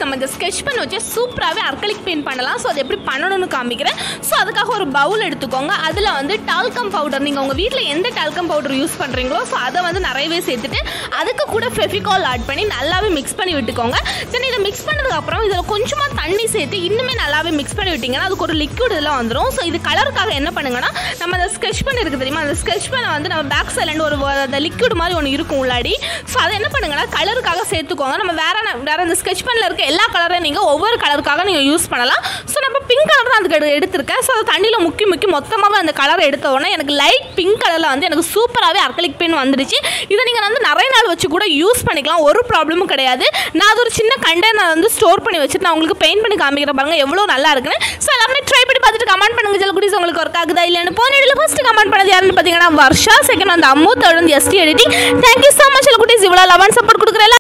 நம்ம இந்த ஸ்கெட்ச் பண்ண வச்சு சூப்பராகவே அர்க்கலிக் பெயிண்ட் பண்ணலாம் ஸோ அது எப்படி பண்ணணும்னு காமிக்கிறேன் ஸோ அதுக்காக ஒரு பவுல் எடுத்துக்கோங்க அதில் வந்து டால்கம் பவுடர் நீங்கள் உங்கள் வீட்டில் எந்த டால்கம் பவுடர் யூஸ் பண்ணுறீங்களோ ஸோ அதை வந்து நிறையவே சேர்த்துட்டு அதுக்கு கூட ஃபெஃபிகால் ஆட் பண்ணி நல்லாவே மிக்ஸ் பண்ணி விட்டுக்கோங்க தென் இதை மிக்ஸ் பண்ணதுக்கப்புறம் இதில் கொஞ்சமாக தண்ணி சேர்த்து இன்னுமே நல்லாவே மிக்ஸ் பண்ணி விட்டிங்கன்னா அதுக்கு ஒரு லிக்விட் இதெல்லாம் வந்துடும் ஸோ இது கலருக்காக என்ன பண்ணுங்கன்னா நம்ம அந்த ஸ்கெட்ச் பண்ண இருக்குது தெரியுமா அந்த ஸ்கெட்ச் பண்ண வந்து நம்ம பேக் சைட்லேருந்து ஒரு வ- அந்த லிக்விட் மாதிரி ஒன்று இருக்கும் உள்ளாடி ஸோ அதை என்ன பண்ணுங்கன்னா கலருக்காக சேர்த்துக்கோங்க நம்ம வேற ந- வேற அந்த ஸ்கெட்ச் பண்ணில் இருக்க எல்லா கலரையும் நீங்கள் ஒவ்வொரு கலருக்காக நீங்கள் யூஸ் பண்ணலாம் ஸோ நம்ம பிங்க் கலர் தான் அதுக்கு எடு- எடுத்திருக்கேன் ஸோ அது தண்ணியில் முக்கி முக்கி மொத்தமாகவே அந்த கலரை எடுத்த உடனே எனக்கு லைட் பிங்க் கலரில் வந்து எனக்கு சூப்பராகவே அர்க்கலிக் பெயின் வந்துடுச்சு இதை நீங்கள் வந்து நிறைய நாள் வச்சு கூட யூஸ் பண்ணிக்கலாம் ஒரு ப்ராப்ளமும் கிடையாது நான் அது ஒரு சின்ன கண்டெய்னர் வந்து ஸ்டோர் பண்ணி வச்சுட்டு நான் உங்களுக்கு பெயிண்ட் பண்ணி காமிக்கிறேன் பாருங்க எவ்வளோ நல்லா இருக்குன்னு ஸோ எல்லாமே ட்ரை பண்ணி பார்த்துட்டு கமெண்ட் பண்ணுங்க ஜெல் குடிஸ் உங்களுக்கு ஒர்க் ஆகுதா இல்லைன்னு போன இடையில ஃபர்ஸ்ட் கமெண்ட் பண்ணது யாருன்னு பார்த்தீங்கன்னா வர்ஷா செகண்ட் வந்து அம்மு தேர்ட் வந்து ST editing thank you so much குட்டீஸ் இவ்வளோ லவன் சப்போர்ட் கொடுக்குறேன்